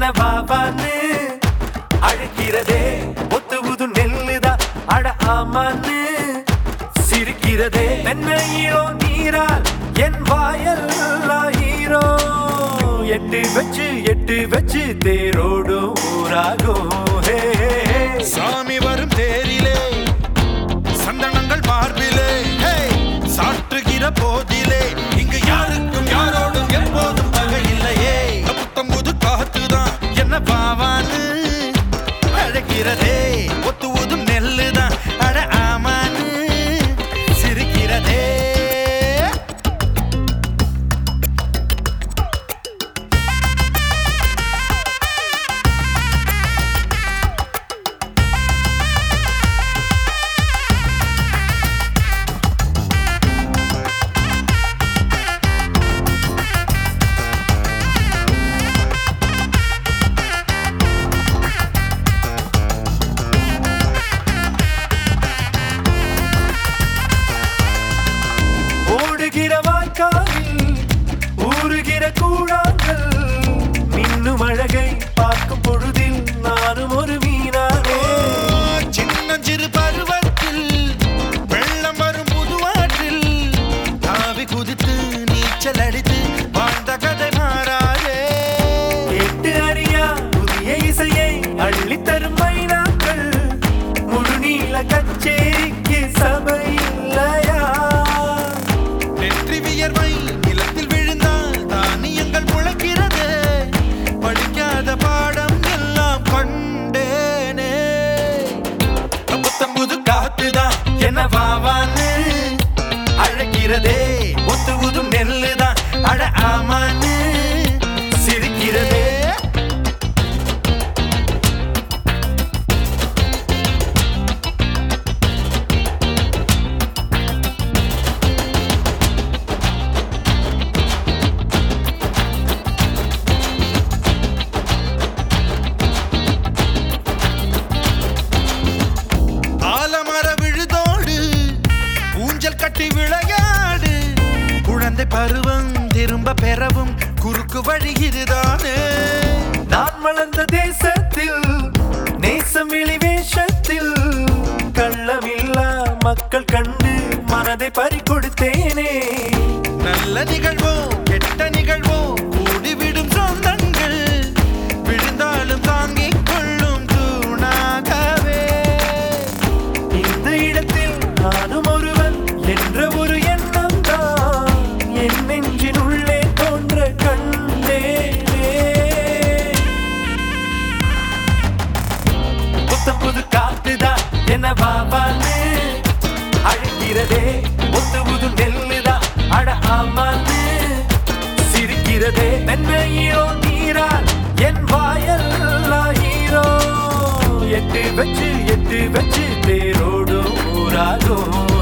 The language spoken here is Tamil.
என்ன வாவான்னு அழைக்கிறதே ஒத்து புது நெல்லுதான் அட ஆமான்னு சிரிக்கிறதே தென்னையிலோ நீரால் என் வாயெல்லாம் ஹீரோ எட்டு வச்சு எட்டு வச்சு தேரோடும் ஊராகும் ஹே, ஹே, ஹே. சாமி வரும் தேரிலே சந்தனங்கள் மார்பிலே ஹே! சாற்றுகிற போதிலே இங்கு யாருக்கும் யாரோடும் எப்போதும் பகை இல்லையே புத்தம் புது காத்துதான் என்ன பாவான்னு அழைக்கிறதே ஒத்து ஊதும் நெல்லுதான் அட ஆமான்னு சிரிக்கிறதே ஓடுகிற வாய்க்காலில் ஊறுகிற கூழாங்கள் மின்னும் அழகை பார்க்கும் பொழுதில் நானும் ஒரு மீனானே சின்னஞ்சிறு பருவத்தில் வெள்ளம் வரும் புது ஆற்றில் தாவி குதித்து நீச்சல் அடித்து வாழ்ந்த கதை மாறாதே கேட்டு அறியா புதிய இசையை அள்ளித்தரும் மைனாக்கள் முழு நீள கச்சேரிக்கு சபை இல்லையா நெற்றி வியர்வை நிலத்தில் விழுந்தால் தானியங்கள் முளைக்கிறது படிக்காத பாடம் எல்லாம் கண்டேனே புத்தம் புது காத்துதான் என்ன வாவான்னு அழைக்கிறதே ஒத்து உதும் நெல்லுதான் அட ஆமான்னு சிரிக்கிறதே ஆலமர விழுதோடு ஊஞ்சல் கட்டி விளையாடு குழந்தை பருவம் திரும்ப பெறவும் குறுக்கு வழி இதுதானே நான் வளர்ந்த தேசத்தில் நேசம் வெளி வேஷத்தில் கள்ளமில்லா மக்கள் கண்டு மனதை பறி கொடுத்தேனே நல்ல நிகழ்வோ கெட்ட நிகழ்வோ கூடிவிடும் சொந்தங்கள் விழுந்தாலும் தாங்கிக் கொள்ளும் தூணாகவே இந்த இடத்தில் நானும் ஒருவன் என்ற ஒரு எண்ணம் தான் என் நெஞ்சின் உள்ளே தோன்ற கண்டேனே புத்தம் புது காத்துதான் என்ன பாபான்னு அழைக்கிறதே ஒத்து புது நெல்லுதான் அட ஆமான்னு சிரிக்கிறதே நன்மையோ நீரால் என் வாயெல்லாம் ஹீரோ எட்டு வச்சு எட்டு வச்சு தேரோடும் ஊராகும்